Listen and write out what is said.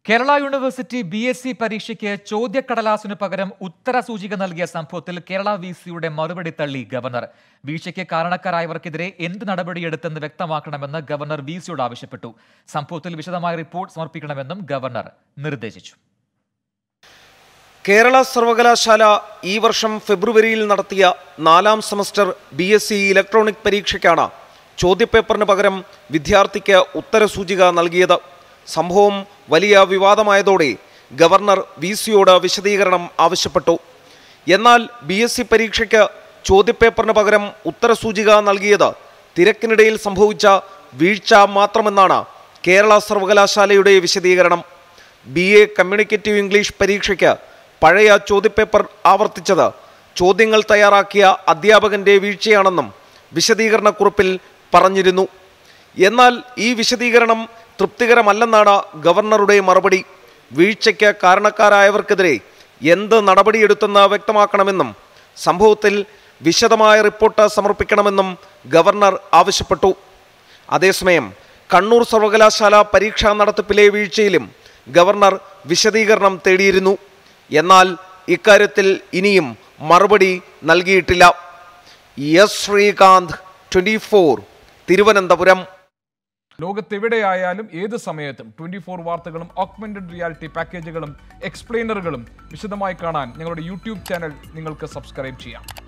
Kerala university B S C പരീക്ഷയ്ക്ക് ചോദ്യക്കടലാസിനു പകരം ഉത്തര സൂചിക നൽകിയ സംഭവത്തിൽ കേരള വി സിയുടെ മറുപടി തള്ളി ഗവർണർ വീഴ്ചയ്ക്ക് കാരണക്കാരായവർക്കെതിരെ എന്ത് നടപടിയെടുത്തെന്ന് വ്യക്തമാക്കണമെന്ന് ഗവർണർ വി സിയോട് ആവശ്യപ്പെട്ടു സംഭവത്തിൽ വിശദമായ റിപ്പോർട്ട് സമർപ്പിക്കണമെന്നും ഗവർണർ നിർദ്ദേശിച്ചു കേരള സർവകലാശാല ഈ വർഷം ഫെബ്രുവരിയിൽ നടത്തിയ നാലാം semester B S C electronic പരീക്ഷയ്ക്കാണ് ചോദ്യപേപ്പറിന് പകരം വിദ്യാർത്ഥിക്ക് ഉത്തരസൂചിക നൽകിയത് സംഭവം വലിയ വിവാദമായതോടെ ഗവർണർ വി സിയോട് വിശദീകരണം ആവശ്യപ്പെട്ടു എന്നാൽ ബി എസ് സി പരീക്ഷയ്ക്ക് ചോദ്യപേപ്പറിന് പകരം ഉത്തരസൂചിക നൽകിയത് തിരക്കിനിടയിൽ സംഭവിച്ച വീഴ്ച മാത്രമെന്നാണ് കേരള സർവകലാശാലയുടെ വിശദീകരണം ബി എ കമ്മ്യൂണിക്കേറ്റീവ് ഇംഗ്ലീഷ് പരീക്ഷയ്ക്ക് പഴയ ചോദ്യപേപ്പർ ആവർത്തിച്ചത് ചോദ്യങ്ങൾ തയ്യാറാക്കിയ അധ്യാപകന്റെ വീഴ്ചയാണെന്നും വിശദീകരണക്കുറിപ്പിൽ പറഞ്ഞിരുന്നു എന്നാൽ ഈ വിശദീകരണം തൃപ്തികരമല്ലെന്നാണ് ഗവർണറുടെ മറുപടി വീഴ്ചയ്ക്ക് കാരണക്കാരായവർക്കെതിരെ എന്ത് നടപടിയെടുത്തെന്ന് വ്യക്തമാക്കണമെന്നും സംഭവത്തിൽ വിശദമായ റിപ്പോർട്ട് സമർപ്പിക്കണമെന്നും ഗവർണർ ആവശ്യപ്പെട്ടു അതേസമയം കണ്ണൂർ സർവകലാശാല പരീക്ഷാ നടത്തിപ്പിലെ വീഴ്ചയിലും ഗവർണർ വിശദീകരണം തേടിയിരുന്നു എന്നാൽ ഇക്കാര്യത്തിൽ ഇനിയും മറുപടി നൽകിയിട്ടില്ല S Sreekanth twenty four Thiruvananthapuram ലോകത്തെവിടെയായാലും ഏത് സമയത്തും ട്വന്റി ഫോർ വാർത്തകളും ഓഗ്മെന്റഡ് റിയാലിറ്റി പാക്കേജുകളും എക്സ്പ്ലെയിനറുകളും വിശദമായി കാണാൻ ഞങ്ങളുടെ യൂട്യൂബ് ചാനൽ നിങ്ങൾക്ക് സബ്സ്ക്രൈബ് ചെയ്യാം